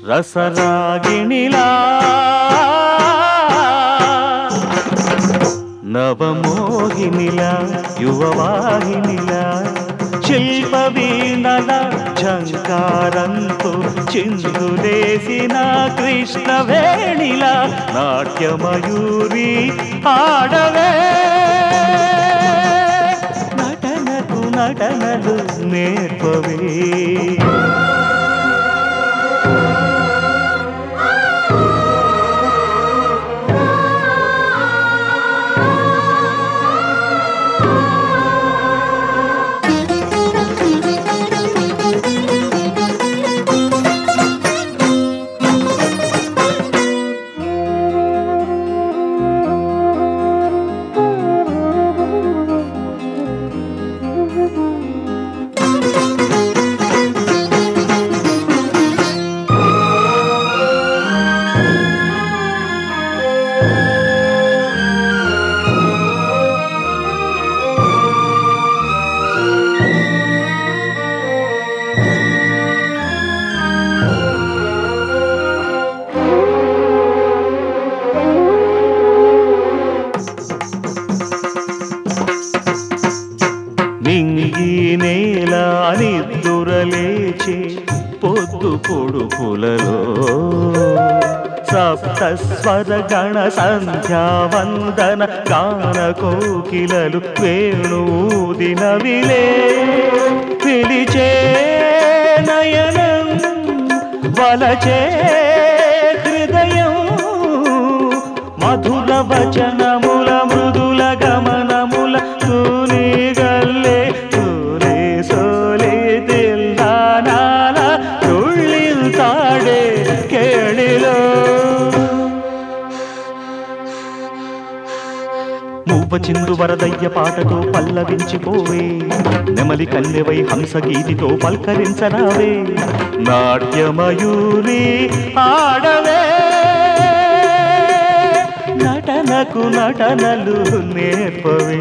రసరాగిణిలా నవమోహినిలా యువవాహినిలా శిల్ప వీణల ఝంకారంతో చిందులేసిన కృష్ణవేణిలా నాట్యమయూరి ఆడవే నటనకు నటనలు నేర్పవే నింగి నేల నిద్దురలేచే పొద్దు పొడుపులలో సప్త స్వర గణ సంధ్యావందన గాన కోకిలలు వేణుదినవిలే పిలిచే నయనం వలచే హృదయం మధుర వచనముల మృదుల గమనముల తూని గల్లే తూనే సోలే తిల్లానాల తుళ్ళిల్తాడే కేళిలో మూప చిందు వరదయ్య పాటతో పల్లవించిపోవే నెమలి కల్లెవై హంస గీతితో పల్కరించరావే నాట్యమయూరి ఆడవే నటనకు నటనలు నేర్పవే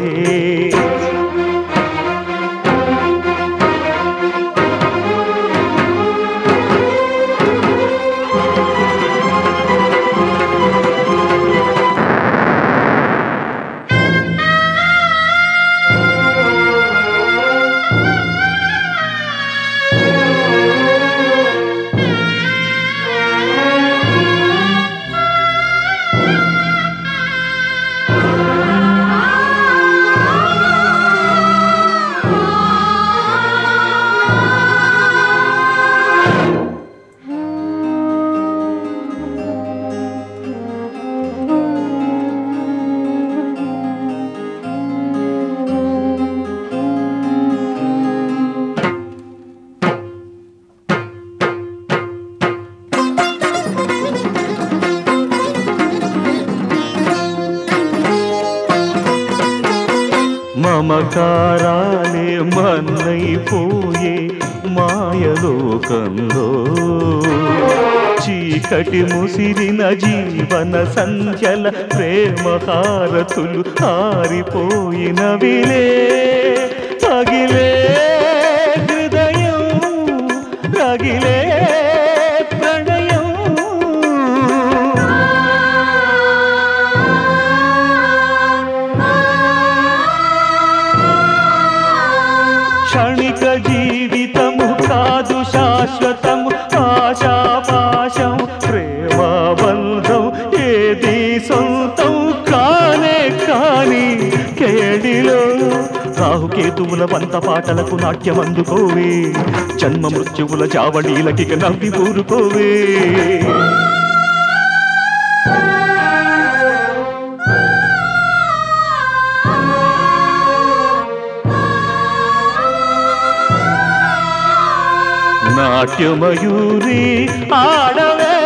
మమకారాలే మన్నైపోయే మాయలోకంలో చీకటి ముసిరిన జీవన సంధ్యల ప్రేమ హారతులు ఆరిపోయిన విలే పగిలే హృదయం రగిలే ప్రణయం క్షణిక జీవితము కాదు శాశ్వతము ఆశాపాశం ప్రేమబంధం ఏది సొంతం కానే కాని కేడిలో రాహుకేతువుల వంత పాటలకు నాట్యం అందుకోవే జన్మ మృత్యువుల చావడీలకి నవ్వి ఊరుకోవే నాట్యమయూరి ఆడవే